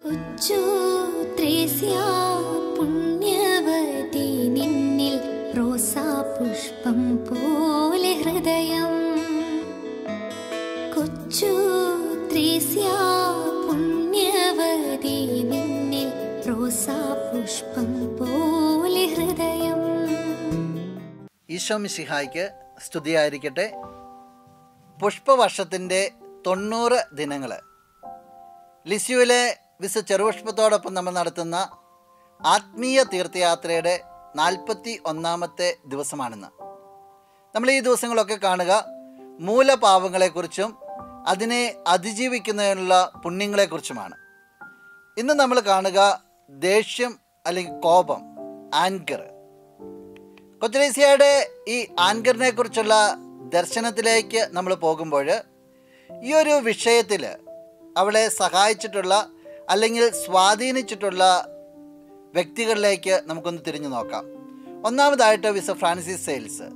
ഉച്ചു ത്രേസ്യ പുണ്യവതി നിന്നിൽ റോസാ പുഷ്പം പോലെ ഹൃദയം കൊച്ചു ത്രേസ്യ പുണ്യവതി നിന്നിൽ റോസാ പുഷ്പം പോലെ ഹൃദയം ഈശോ മിശിഹായ്ക്ക് സ്തുതിയായിരിക്കട്ടെ പുഷ്പവർഷത്തിൻ്റെ തൊണ്ണൂറ് ദിനങ്ങൾ ലിസ്യുവിലെ വിശ ചെറുപുഷ്പത്തോടൊപ്പം നമ്മൾ നടത്തുന്ന ആത്മീയ തീർത്ഥയാത്രയുടെ നാൽപ്പത്തി ഒന്നാമത്തെ ദിവസമാണിന്ന് നമ്മൾ ഈ ദിവസങ്ങളൊക്കെ കാണുക മൂലപാവങ്ങളെക്കുറിച്ചും അതിനെ അതിജീവിക്കുന്നതിനുള്ള പുണ്യങ്ങളെക്കുറിച്ചുമാണ് ഇന്ന് നമ്മൾ കാണുക ദേഷ്യം അല്ലെങ്കിൽ കോപം ആൻകർ കൊച്ചുലേസിയയുടെ ഈ ആൻകറിനെ കുറിച്ചുള്ള ദർശനത്തിലേക്ക് നമ്മൾ പോകുമ്പോൾ ഈ ഒരു വിഷയത്തിൽ അവളെ സഹായിച്ചിട്ടുള്ള അല്ലെങ്കിൽ സ്വാധീനിച്ചിട്ടുള്ള വ്യക്തികളിലേക്ക് നമുക്കൊന്ന് തിരിഞ്ഞു നോക്കാം ഒന്നാമതായിട്ട് വിസ ഫ്രാൻസിസ് സെയിൽസ്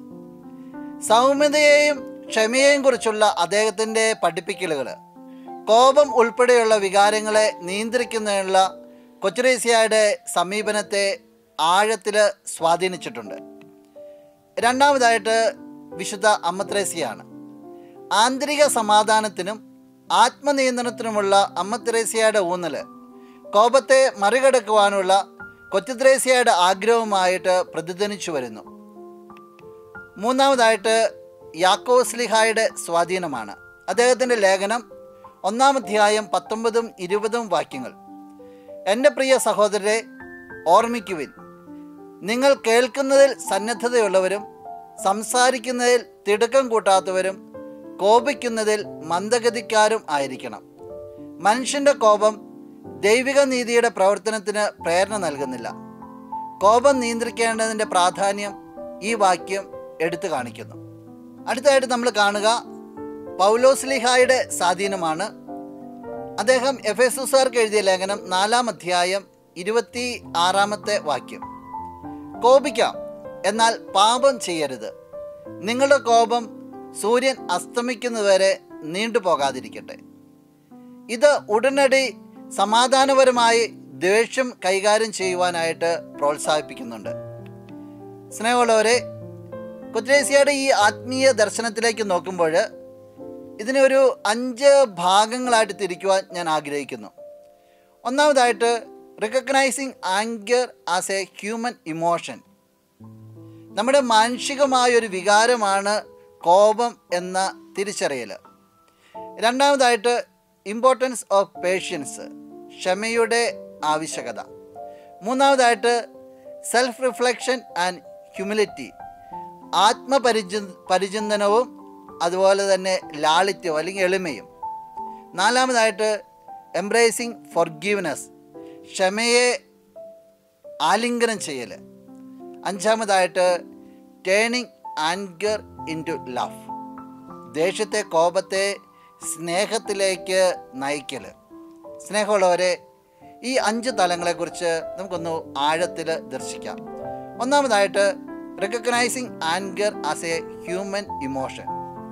സൗമ്യതയെയും ക്ഷമയെയും കുറിച്ചുള്ള അദ്ദേഹത്തിൻ്റെ പഠിപ്പിക്കലുകൾ കോപം ഉൾപ്പെടെയുള്ള വികാരങ്ങളെ നിയന്ത്രിക്കുന്നതിനുള്ള കൊച്ചുറേസ്യയുടെ സമീപനത്തെ ആഴത്തിൽ സ്വാധീനിച്ചിട്ടുണ്ട് രണ്ടാമതായിട്ട് വിശുദ്ധ അമ്മത്രേസ്യയാണ് ആന്തരിക സമാധാനത്തിനും ആത്മനിയന്ത്രണത്തിനുമുള്ള അമ്മത്രേസ്യയുടെ ഊന്നൽ കോപത്തെ മറികടക്കുവാനുള്ള കൊച്ചുത്രേസ്യയുടെ ആഗ്രഹവുമായിട്ട് പ്രതിധ്വനിച്ചു വരുന്നു മൂന്നാമതായിട്ട് യാക്കോസ്ലിഹായുടെ സ്വാധീനമാണ് അദ്ദേഹത്തിൻ്റെ ലേഖനം ഒന്നാം അധ്യായം പത്തൊമ്പതും ഇരുപതും വാക്യങ്ങൾ എൻ്റെ പ്രിയ സഹോദരരെ ഓർമ്മിക്കുവിൻ നിങ്ങൾ കേൾക്കുന്നതിൽ സന്നദ്ധതയുള്ളവരും സംസാരിക്കുന്നതിൽ തിടുക്കം കൂട്ടാത്തവരും കോപിക്കുന്നതിൽ മന്ദഗതിക്കാരും ആയിരിക്കണം മനുഷ്യൻ്റെ കോപം ദൈവിക നീതിയുടെ പ്രവർത്തനത്തിന് പ്രേരണ നൽകുന്നില്ല കോപം നിയന്ത്രിക്കേണ്ടതിൻ്റെ പ്രാധാന്യം ഈ വാക്യം എടുത്തു കാണിക്കുന്നു അടുത്തതായിട്ട് നമ്മൾ കാണുക പൗലോസ്ലിഹായുടെ സ്വാധീനമാണ് അദ്ദേഹം എഫ് എസുസാർക്ക് എഴുതിയ ലേഖനം നാലാം അധ്യായം ഇരുപത്തി ആറാമത്തെ വാക്യം കോപിക്കാം എന്നാൽ പാപം ചെയ്യരുത് നിങ്ങളുടെ കോപം സൂര്യൻ അസ്തമിക്കുന്നതുവരെ നീണ്ടുപോകാതിരിക്കട്ടെ ഇത് ഉടനടി സമാധാനപരമായി ദേഷ്യം കൈകാര്യം ചെയ്യുവാനായിട്ട് പ്രോത്സാഹിപ്പിക്കുന്നുണ്ട് സ്നേഹമുള്ളവരെ കുദ്രേസിയുടെ ഈ ആത്മീയ ദർശനത്തിലേക്ക് നോക്കുമ്പോൾ ഇതിനെ ഒരു അഞ്ച് ഭാഗങ്ങളായിട്ട് തിരിക്കുവാൻ ഞാൻ ആഗ്രഹിക്കുന്നു ഒന്നാമതായിട്ട് recognising anger as a human emotion നമ്മുടെ മാനുഷികമായ ഒരു വികാരമാണ് കോപം എന്ന തിരിച്ചറിയൽ രണ്ടാമതായിട്ട് ഇമ്പോർട്ടൻസ് ഓഫ് പേഷ്യൻസ് ക്ഷമയുടെ ആവശ്യകത മൂന്നാമതായിട്ട് സെൽഫ് റിഫ്ലക്ഷൻ ആൻഡ് ഹ്യൂമിലിറ്റി ആത്മപരിചി പരിചിന്തനവും അതുപോലെ തന്നെ ലാളിത്യവും അല്ലെങ്കിൽ എളിമയും നാലാമതായിട്ട് എംബ്രേസിങ് ഫോർഗീവ്നെസ് ക്ഷമയെ ആലിംഗനം ചെയ്യൽ അഞ്ചാമതായിട്ട് turning anger into love ദേഷ്യത്തെ കോപത്തെ സ്നേഹത്തിലേക്ക് നയിക്കൽ സ്നേഹമുള്ളവരെ ഈ അഞ്ച് തലങ്ങളെക്കുറിച്ച് നമുക്കൊന്ന് ആഴത്തിൽ ദർശിക്കാം ഒന്നാമതായിട്ട് recognising anger as a human emotion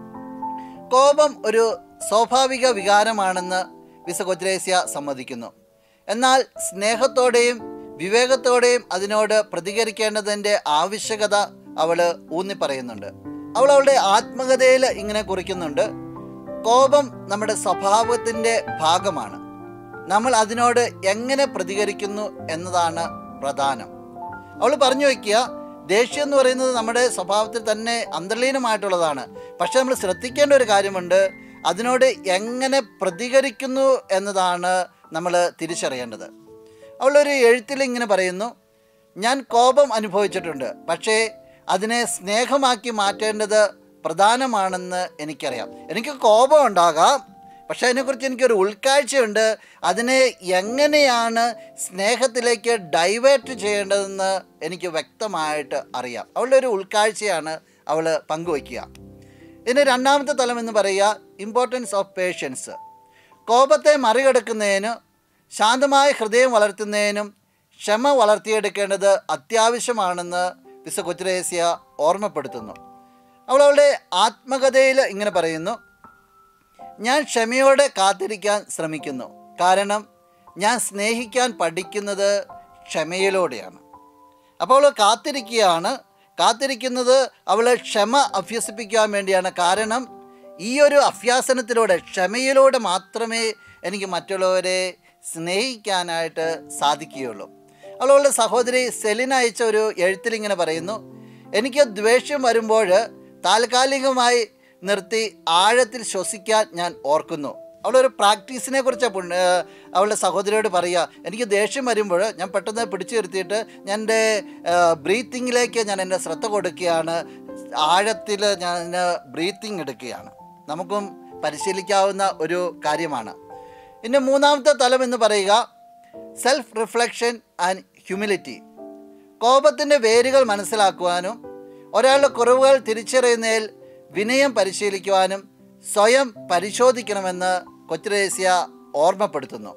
കോപം ഒരു സ്വാഭാവിക വികാരമാണെന്ന് വിസ കൊദ്രേസ്യ സമ്മതിക്കുന്നു എന്നാൽ സ്നേഹത്തോടെയും വിവേകത്തോടെയും അതിനോട് പ്രതികരിക്കേണ്ടതിൻ്റെ ആവശ്യകത അവൾ ഊന്നി പറയുന്നുണ്ട് അവൾ അവളുടെ ആത്മകഥയിൽ ഇങ്ങനെ കുറിക്കുന്നുണ്ട് കോപം നമ്മുടെ സ്വഭാവത്തിൻ്റെ ഭാഗമാണ് നമ്മൾ അതിനോട് എങ്ങനെ പ്രതികരിക്കുന്നു എന്നതാണ് പ്രധാനം അവൾ പറഞ്ഞു വയ്ക്കുക ദേഷ്യം എന്ന് പറയുന്നത് നമ്മുടെ സ്വഭാവത്തിൽ തന്നെ അന്തർലീനമായിട്ടുള്ളതാണ് പക്ഷെ നമ്മൾ ശ്രദ്ധിക്കേണ്ട ഒരു കാര്യമുണ്ട് അതിനോട് എങ്ങനെ പ്രതികരിക്കുന്നു എന്നതാണ് നമ്മൾ തിരിച്ചറിയേണ്ടത് അവളൊരു എഴുത്തിൽ ഇങ്ങനെ പറയുന്നു ഞാൻ കോപം അനുഭവിച്ചിട്ടുണ്ട് പക്ഷേ അതിനെ സ്നേഹമാക്കി മാറ്റേണ്ടത് പ്രധാനമാണെന്ന് എനിക്കറിയാം എനിക്ക് കോപം ഉണ്ടാകാം പക്ഷേ അതിനെക്കുറിച്ച് എനിക്കൊരു ഉൾക്കാഴ്ചയുണ്ട് അതിനെ എങ്ങനെയാണ് സ്നേഹത്തിലേക്ക് ഡൈവേർട്ട് ചെയ്യേണ്ടതെന്ന് എനിക്ക് വ്യക്തമായിട്ട് അറിയാം അവളുടെ ഒരു ഉൾക്കാഴ്ചയാണ് അവൾ പങ്കുവയ്ക്കുക ഇതിന് രണ്ടാമത്തെ തലം എന്ന് പറയുക ഇമ്പോർട്ടൻസ് ഓഫ് പേഷ്യൻസ് കോപത്തെ മറികടക്കുന്നതിന് ശാന്തമായ ഹൃദയം വളർത്തുന്നതിനും ക്ഷമ വളർത്തിയെടുക്കേണ്ടത് അത്യാവശ്യമാണെന്ന് വിസ കൊച്ചുരേസ്യ ഓർമ്മപ്പെടുത്തുന്നു അവൾ അവളുടെ ആത്മകഥയിൽ ഇങ്ങനെ പറയുന്നു ഞാൻ ക്ഷമയോടെ കാത്തിരിക്കാൻ ശ്രമിക്കുന്നു കാരണം ഞാൻ സ്നേഹിക്കാൻ പഠിക്കുന്നത് ക്ഷമയിലൂടെയാണ് അപ്പോൾ അവൾ കാത്തിരിക്കുകയാണ് കാത്തിരിക്കുന്നത് അവൾ ക്ഷമ അഭ്യസിപ്പിക്കാൻ വേണ്ടിയാണ് കാരണം ഈ ഒരു അഭ്യാസനത്തിലൂടെ ക്ഷമയിലൂടെ മാത്രമേ എനിക്ക് മറ്റുള്ളവരെ സ്നേഹിക്കാനായിട്ട് സാധിക്കുകയുള്ളൂ അവളുടെ സഹോദരി സെലിന അയച്ച ഒരു എഴുത്തിൽ ഇങ്ങനെ പറയുന്നു എനിക്ക് ദ്വേഷം വരുമ്പോൾ താൽക്കാലികമായി നിർത്തി ആഴത്തിൽ ശ്വസിക്കാൻ ഞാൻ ഓർക്കുന്നു അവളൊരു പ്രാക്ടീസിനെ കുറിച്ച് അവളുടെ സഹോദരിയോട് പറയുക എനിക്ക് ദേഷ്യം വരുമ്പോൾ ഞാൻ പെട്ടെന്ന് പിടിച്ചു നിർത്തിയിട്ട് ഞാൻ എൻ്റെ ബ്രീത്തിങ്ങിലേക്ക് ഞാൻ എൻ്റെ ശ്രദ്ധ കൊടുക്കുകയാണ് ആഴത്തിൽ ഞാൻ ബ്രീത്തിങ് എടുക്കുകയാണ് നമുക്കും പരിശീലിക്കാവുന്ന ഒരു കാര്യമാണ് ഇനി മൂന്നാമത്തെ തലം എന്ന് പറയുക സെൽഫ് റിഫ്ലക്ഷൻ ആൻഡ് ഹ്യൂമിലിറ്റി കോപത്തിൻ്റെ വേരുകൾ മനസ്സിലാക്കുവാനും ഒരാളുടെ കുറവുകൾ തിരിച്ചറിയുന്നതിൽ വിനയം പരിശീലിക്കുവാനും സ്വയം പരിശോധിക്കണമെന്ന് കൊച്ചുരേസ്യ ഓർമ്മപ്പെടുത്തുന്നു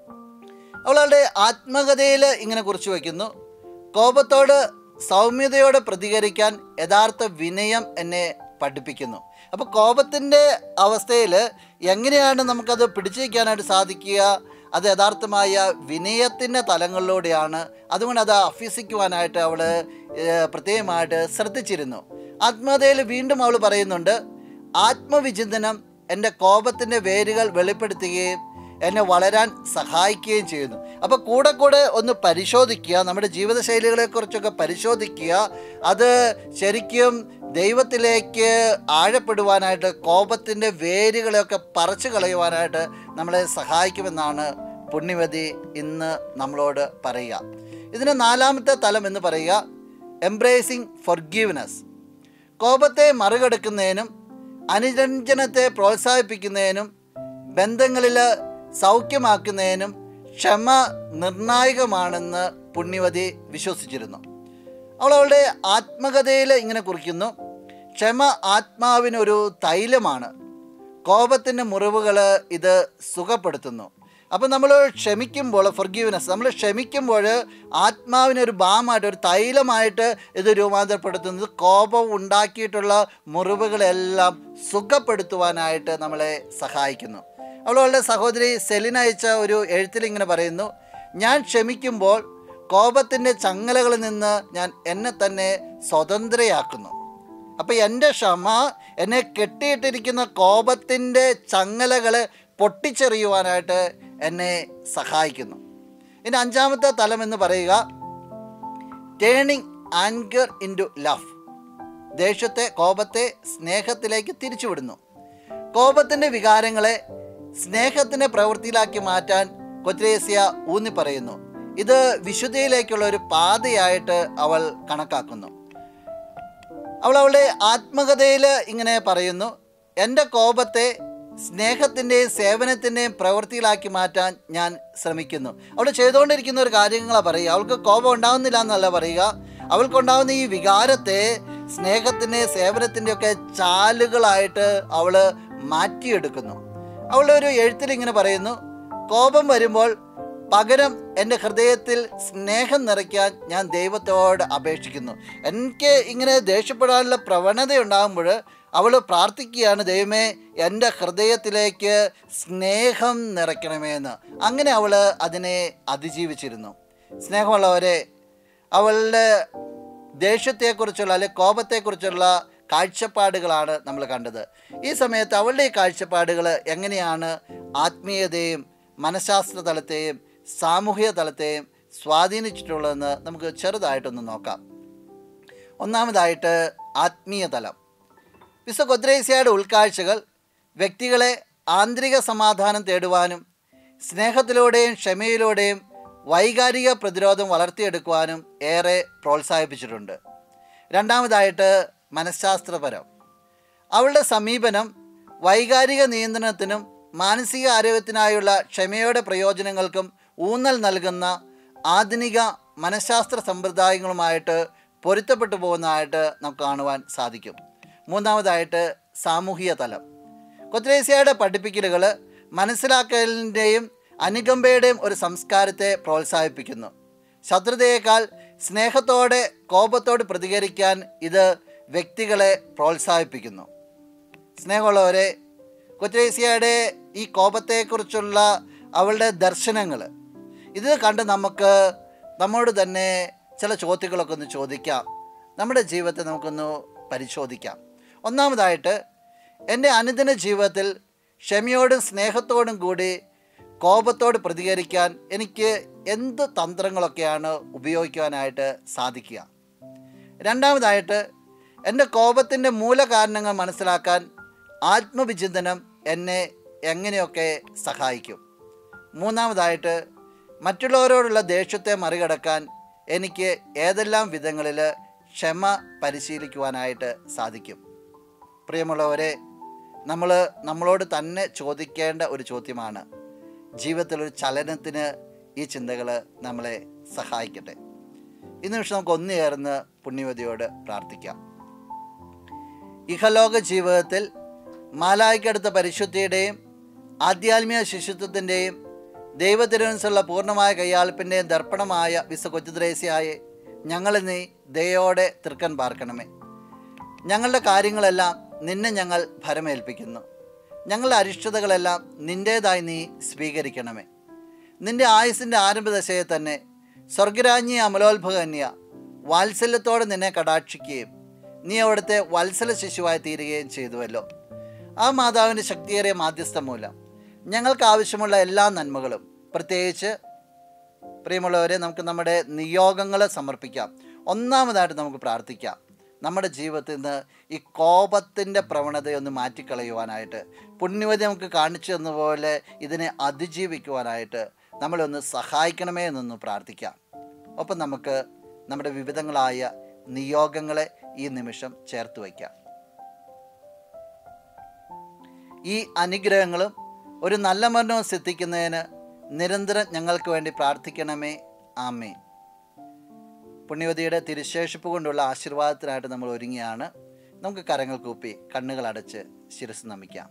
അവളുടെ ആത്മകഥയിൽ ഇങ്ങനെ കുറിച്ചു വയ്ക്കുന്നു കോപത്തോട് സൗമ്യതയോടെ പ്രതികരിക്കാൻ യഥാർത്ഥ വിനയം എന്നെ പഠിപ്പിക്കുന്നു അപ്പോൾ കോപത്തിൻ്റെ അവസ്ഥയിൽ എങ്ങനെയാണ് നമുക്കത് പിടിച്ചു വയ്ക്കാനായിട്ട് സാധിക്കുക അത് യഥാർത്ഥമായ വിനയത്തിൻ്റെ തലങ്ങളിലൂടെയാണ് അതുകൊണ്ട് അത് അഭ്യസിക്കുവാനായിട്ട് അവൾ പ്രത്യേകമായിട്ട് ശ്രദ്ധിച്ചിരുന്നു ആത്മകഥയിൽ വീണ്ടും അവൾ പറയുന്നുണ്ട് ആത്മവിചിന്തനം എൻ്റെ കോപത്തിൻ്റെ വേരുകൾ വെളിപ്പെടുത്തുകയും എന്നെ വളരാൻ സഹായിക്കുകയും ചെയ്യുന്നു അപ്പോൾ കൂടെ കൂടെ ഒന്ന് പരിശോധിക്കുക നമ്മുടെ ജീവിതശൈലികളെക്കുറിച്ചൊക്കെ പരിശോധിക്കുക അത് ശരിക്കും ദൈവത്തിലേക്ക് ആഴപ്പെടുവാനായിട്ട് കോപത്തിൻ്റെ വേരുകളെയൊക്കെ പറിച്ചു കളയുവാനായിട്ട് നമ്മളെ സഹായിക്കുമെന്നാണ് പുണ്യവതി ഇന്ന് നമ്മളോട് പറയുക ഇതിന് നാലാമത്തെ തലം എന്ന് പറയുക എംബ്രേസിങ് ഫൊർഗീവ്നെസ് കോപത്തെ മറികടക്കുന്നതിനും അനുരഞ്ജനത്തെ പ്രോത്സാഹിപ്പിക്കുന്നതിനും ബന്ധങ്ങളിൽ സൗഖ്യമാക്കുന്നതിനും ക്ഷമ നിർണായകമാണെന്ന് പുണ്യവതി വിശ്വസിച്ചിരുന്നു അവൾ അവളുടെ ആത്മകഥയിൽ ഇങ്ങനെ കുറിക്കുന്നു ക്ഷമ ആത്മാവിനൊരു തൈലമാണ് കോപത്തിൻ്റെ മുറിവുകൾ ഇത് സുഖപ്പെടുത്തുന്നു അപ്പം നമ്മൾ ക്ഷമിക്കുമ്പോൾ ഫൊർഗീവ്നെസ് നമ്മൾ ക്ഷമിക്കുമ്പോൾ ആത്മാവിനൊരു ബാമായിട്ട് ഒരു തൈലമായിട്ട് ഇത് രൂപാന്തരപ്പെടുത്തുന്നത് കോപം ഉണ്ടാക്കിയിട്ടുള്ള മുറിവുകളെല്ലാം സുഖപ്പെടുത്തുവാനായിട്ട് നമ്മളെ സഹായിക്കുന്നു അവളുടെ സഹോദരി സെലിന അയച്ച ഒരു എഴുത്തിൽ ഇങ്ങനെ പറയുന്നു ഞാൻ ക്ഷമിക്കുമ്പോൾ കോപത്തിൻ്റെ ചങ്ങലകളിൽ നിന്ന് ഞാൻ എന്നെ തന്നെ സ്വതന്ത്രയാക്കുന്നു അപ്പം എൻ്റെ ക്ഷമ എന്നെ കെട്ടിയിട്ടിരിക്കുന്ന കോപത്തിൻ്റെ ചങ്ങലകളെ പൊട്ടിച്ചെറിയുവാനായിട്ട് എന്നെ സഹായിക്കുന്നു ഇനി അഞ്ചാമത്തെ തലം എന്ന് പറയുക ടേണിങ് ആൻഗർ ഇൻറ്റു ലവ് ദേഷ്യത്തെ കോപത്തെ സ്നേഹത്തിലേക്ക് തിരിച്ചുവിടുന്നു കോപത്തിൻ്റെ വികാരങ്ങളെ സ്നേഹത്തിൻ്റെ പ്രവൃത്തിയിലാക്കി മാറ്റാൻ കൊത്രേസ്യ ഊന്നി പറയുന്നു ഇത് വിശുദ്ധിയിലേക്കുള്ള ഒരു പാതയായിട്ട് അവൾ കണക്കാക്കുന്നു അവൾ അവളുടെ ആത്മകഥയിൽ ഇങ്ങനെ പറയുന്നു എൻ്റെ കോപത്തെ സ്നേഹത്തിൻ്റെയും സേവനത്തിൻ്റെയും പ്രവൃത്തിയിലാക്കി മാറ്റാൻ ഞാൻ ശ്രമിക്കുന്നു അവൾ ചെയ്തുകൊണ്ടിരിക്കുന്ന ഒരു കാര്യങ്ങളാണ് പറയുക അവൾക്ക് കോപം ഉണ്ടാകുന്നില്ല എന്നല്ല പറയുക അവൾക്കുണ്ടാകുന്ന ഈ വികാരത്തെ സ്നേഹത്തിൻ്റെ സേവനത്തിൻ്റെ ഒക്കെ ചാലുകളായിട്ട് അവൾ മാറ്റിയെടുക്കുന്നു അവളുടെ ഒരു എഴുത്തിൽ ഇങ്ങനെ പറയുന്നു കോപം വരുമ്പോൾ പകരം എൻ്റെ ഹൃദയത്തിൽ സ്നേഹം നിറയ്ക്കാൻ ഞാൻ ദൈവത്തോട് അപേക്ഷിക്കുന്നു എനിക്ക് ഇങ്ങനെ ദേഷ്യപ്പെടാനുള്ള പ്രവണത ഉണ്ടാകുമ്പോൾ അവൾ പ്രാർത്ഥിക്കുകയാണ് ദൈവമേ എൻ്റെ ഹൃദയത്തിലേക്ക് സ്നേഹം നിറയ്ക്കണമേ എന്ന് അങ്ങനെ അവൾ അതിനെ അതിജീവിച്ചിരുന്നു സ്നേഹമുള്ളവരെ അവളുടെ ദേഷ്യത്തെക്കുറിച്ചുള്ള അല്ലെ കോപത്തെക്കുറിച്ചുള്ള കാഴ്ചപ്പാടുകളാണ് നമ്മൾ കണ്ടത് ഈ സമയത്ത് അവളുടെ ഈ കാഴ്ചപ്പാടുകൾ എങ്ങനെയാണ് ആത്മീയതയും മനഃശാസ്ത്ര തലത്തെയും സാമൂഹിക തലത്തെയും സ്വാധീനിച്ചിട്ടുള്ളതെന്ന് നമുക്ക് ചെറുതായിട്ടൊന്ന് നോക്കാം ഒന്നാമതായിട്ട് ആത്മീയ തലം വിശ്വ കൊദ്രേസ്യയുടെ ഉൾക്കാഴ്ചകൾ വ്യക്തികളെ ആന്തരിക സമാധാനം തേടുവാനും സ്നേഹത്തിലൂടെയും ക്ഷമയിലൂടെയും വൈകാരിക പ്രതിരോധം വളർത്തിയെടുക്കുവാനും ഏറെ പ്രോത്സാഹിപ്പിച്ചിട്ടുണ്ട് രണ്ടാമതായിട്ട് മനഃശാസ്ത്രപരം അവളുടെ സമീപനം വൈകാരിക നിയന്ത്രണത്തിനും മാനസിക ആരോഗ്യത്തിനായുള്ള ക്ഷമയുടെ പ്രയോജനങ്ങൾക്കും ഊന്നൽ നൽകുന്ന ആധുനിക മനഃശാസ്ത്ര സമ്പ്രദായങ്ങളുമായിട്ട് പൊരുത്തപ്പെട്ടു പോകുന്നതായിട്ട് നമുക്ക് കാണുവാൻ സാധിക്കും മൂന്നാമതായിട്ട് സാമൂഹിക തലം കൊത്രേസ്യയുടെ പഠിപ്പിക്കലുകൾ മനസ്സിലാക്കലിൻ്റെയും അനുകമ്പയുടെയും ഒരു സംസ്കാരത്തെ പ്രോത്സാഹിപ്പിക്കുന്നു ശത്രുതയേക്കാൾ സ്നേഹത്തോടെ കോപത്തോട് പ്രതികരിക്കാൻ ഇത് വ്യക്തികളെ പ്രോത്സാഹിപ്പിക്കുന്നു സ്നേഹമുള്ളവരെ കൊത്രേസ്യയുടെ ഈ കോപത്തെക്കുറിച്ചുള്ള അവളുടെ ദർശനങ്ങൾ ഇത് കണ്ട് നമുക്ക് നമ്മോട് തന്നെ ചില ചോദ്യങ്ങളൊക്കെ ഒന്ന് ചോദിക്കാം നമ്മുടെ ജീവിതത്തെ നമുക്കൊന്ന് പരിശോധിക്കാം ഒന്നാമതായിട്ട് എൻ്റെ അനുദിന ജീവിതത്തിൽ ക്ഷമയോടും സ്നേഹത്തോടും കൂടി കോപത്തോട് പ്രതികരിക്കാൻ എനിക്ക് എന്ത് തന്ത്രങ്ങളൊക്കെയാണ് ഉപയോഗിക്കുവാനായിട്ട് സാധിക്കുക രണ്ടാമതായിട്ട് എൻ്റെ കോപത്തിൻ്റെ മൂലകാരണങ്ങൾ മനസ്സിലാക്കാൻ ആത്മവിചിന്തനം എന്നെ എങ്ങനെയൊക്കെ സഹായിക്കും മൂന്നാമതായിട്ട് മറ്റുള്ളവരോടുള്ള ദേഷ്യത്തെ മറികടക്കാൻ എനിക്ക് ഏതെല്ലാം വിധങ്ങളിൽ ക്ഷമ പരിശീലിക്കുവാനായിട്ട് സാധിക്കും പ്രിയമുള്ളവരെ നമ്മൾ നമ്മളോട് തന്നെ ചോദിക്കേണ്ട ഒരു ചോദ്യമാണ് ജീവിതത്തിൽ ഒരു ചലനത്തിന് ഈ ചിന്തകൾ നമ്മളെ സഹായിക്കട്ടെ ഈ നിമിഷം നമുക്ക് ഒന്നു ചേർന്ന് പുണ്യവതിയോട് പ്രാർത്ഥിക്കാം ഇഹലോക ജീവിതത്തിൽ മാലായിക്കടുത്ത പരിശുദ്ധിയുടെയും ആധ്യാത്മിക ശിശുത്വത്തിൻ്റെയും ദൈവത്തിനനുസരിച്ചുള്ള പൂർണ്ണമായ കയ്യാൾപ്പിൻ്റെയും ദർപ്പണമായ വിശ്വ കൊച്ചുദ്രേസ്യായെ ഞങ്ങൾ നീ ദയോടെ തൃക്കൻ പാർക്കണമേ ഞങ്ങളുടെ കാര്യങ്ങളെല്ലാം നിന്നെ ഞങ്ങൾ ഭരമേൽപ്പിക്കുന്നു ഞങ്ങളുടെ അരിഷ്ടതകളെല്ലാം നിൻ്റേതായി നീ സ്വീകരിക്കണമേ നിന്റെ ആയുസിൻ്റെ ആരംഭദശയെ തന്നെ സ്വർഗരാജ്ഞി അമലോത്ഭകന്യ വാത്സല്യത്തോടെ നിന്നെ കടാക്ഷിക്കുകയും നീ അവിടുത്തെ വത്സല ശിശുവായി തീരുകയും ചെയ്തുവല്ലോ ആ മാതാവിൻ്റെ ശക്തിയേറിയ മാധ്യസ്ഥം മൂലം ഞങ്ങൾക്ക് ആവശ്യമുള്ള എല്ലാ നന്മകളും പ്രത്യേകിച്ച് പ്രിയമുള്ളവരെ നമുക്ക് നമ്മുടെ നിയോഗങ്ങളെ സമർപ്പിക്കാം ഒന്നാമതായിട്ട് നമുക്ക് പ്രാർത്ഥിക്കാം നമ്മുടെ ജീവിതത്തിൽ നിന്ന് ഈ കോപത്തിൻ്റെ പ്രവണതയൊന്ന് മാറ്റിക്കളയുവാനായിട്ട് പുണ്യവതി നമുക്ക് കാണിച്ചു തന്ന പോലെ ഇതിനെ അതിജീവിക്കുവാനായിട്ട് നമ്മളൊന്ന് സഹായിക്കണമേ എന്നൊന്ന് പ്രാർത്ഥിക്കാം ഒപ്പം നമുക്ക് നമ്മുടെ വിവിധങ്ങളായ നിയോഗങ്ങളെ ഈ നിമിഷം ചേർത്ത് വയ്ക്കാം ഈ അനുഗ്രഹങ്ങളും ഒരു നല്ല മരണവും സിദ്ധിക്കുന്നതിന് നിരന്തരം ഞങ്ങൾക്ക് വേണ്ടി പ്രാർത്ഥിക്കണമേ ആമേ പുണ്യവതിയുടെ തിരുശേഷിപ്പ് കൊണ്ടുള്ള ആശീർവാദത്തിനായിട്ട് നമ്മൾ ഒരുങ്ങിയാണ് നമുക്ക് കരങ്ങൾ കൂപ്പി കണ്ണുകൾ അടച്ച് ശിരസ് നമിക്കാം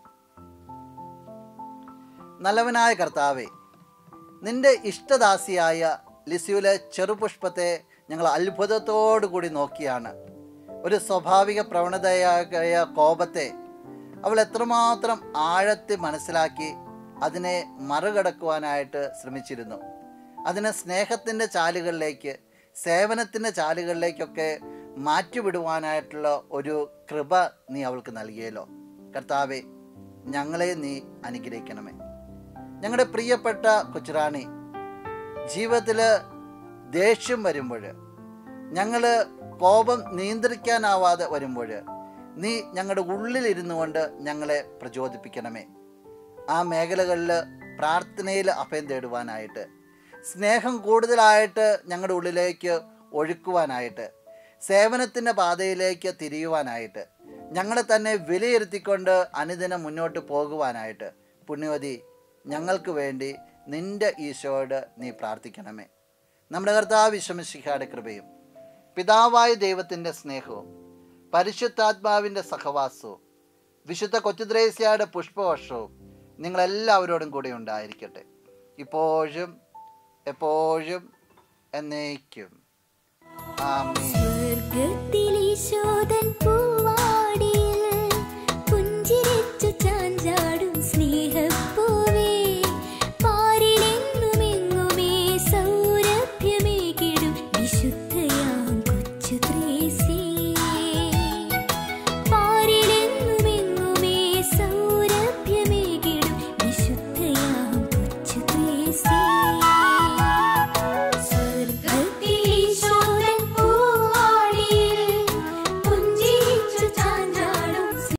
നല്ലവനായ കർത്താവേ നിന്റെ ഇഷ്ടദാസിയായ ലിസിയുടെ ചെറുപുഷ്പത്തെ ഞങ്ങൾ അത്ഭുതത്തോടു കൂടി നോക്കിയാണ് ഒരു സ്വാഭാവിക പ്രവണതയായ കോപത്തെ അവൾ എത്രമാത്രം ആഴത്തിൽ മനസ്സിലാക്കി അതിനെ മറികടക്കുവാനായിട്ട് ശ്രമിച്ചിരുന്നു അതിനെ സ്നേഹത്തിൻ്റെ ചാലുകളിലേക്ക് സേവനത്തിൻ്റെ ചാലുകളിലേക്കൊക്കെ മാറ്റിവിടുവാനായിട്ടുള്ള ഒരു കൃപ നീ അവൾക്ക് നൽകിയല്ലോ കർത്താവെ ഞങ്ങളെ നീ അനുഗ്രഹിക്കണമേ ഞങ്ങളുടെ പ്രിയപ്പെട്ട കൊച്ചുറാണി ജീവിതത്തിൽ ദേഷ്യം വരുമ്പോൾ ഞങ്ങൾ കോപം നിയന്ത്രിക്കാനാവാതെ വരുമ്പോൾ നീ ഞങ്ങളുടെ ഉള്ളിലിരുന്നു കൊണ്ട് ഞങ്ങളെ പ്രചോദിപ്പിക്കണമേ ആ മേഖലകളിൽ പ്രാർത്ഥനയിൽ അഭയം തേടുവാനായിട്ട് സ്നേഹം കൂടുതലായിട്ട് ഞങ്ങളുടെ ഉള്ളിലേക്ക് ഒഴുക്കുവാനായിട്ട് സേവനത്തിൻ്റെ പാതയിലേക്ക് തിരിയുവാനായിട്ട് ഞങ്ങളെ തന്നെ വിലയിരുത്തിക്കൊണ്ട് അനുദിനം മുന്നോട്ട് പോകുവാനായിട്ട് പുണ്യവതി ഞങ്ങൾക്ക് വേണ്ടി നിന്റെ ഈശോയോട് നീ പ്രാർത്ഥിക്കണമേ നമ്മുടെ കർത്താവ് വിശ്വമിശിഖയുടെ കൃപയും പിതാവായ ദൈവത്തിൻ്റെ സ്നേഹവും പരിശുദ്ധാത്മാവിൻ്റെ സഹവാസവും വിശുദ്ധ കൊച്ചുദ്രേസ്യയുടെ പുഷ്പവർഷവും നിങ്ങളെല്ലാവരോടും കൂടെ ഉണ്ടായിരിക്കട്ടെ ഇപ്പോഴും എപ്പോഴും എന്നേക്കും ആമേൻ സ്വർഗത്തിലീശോദൻ പൂ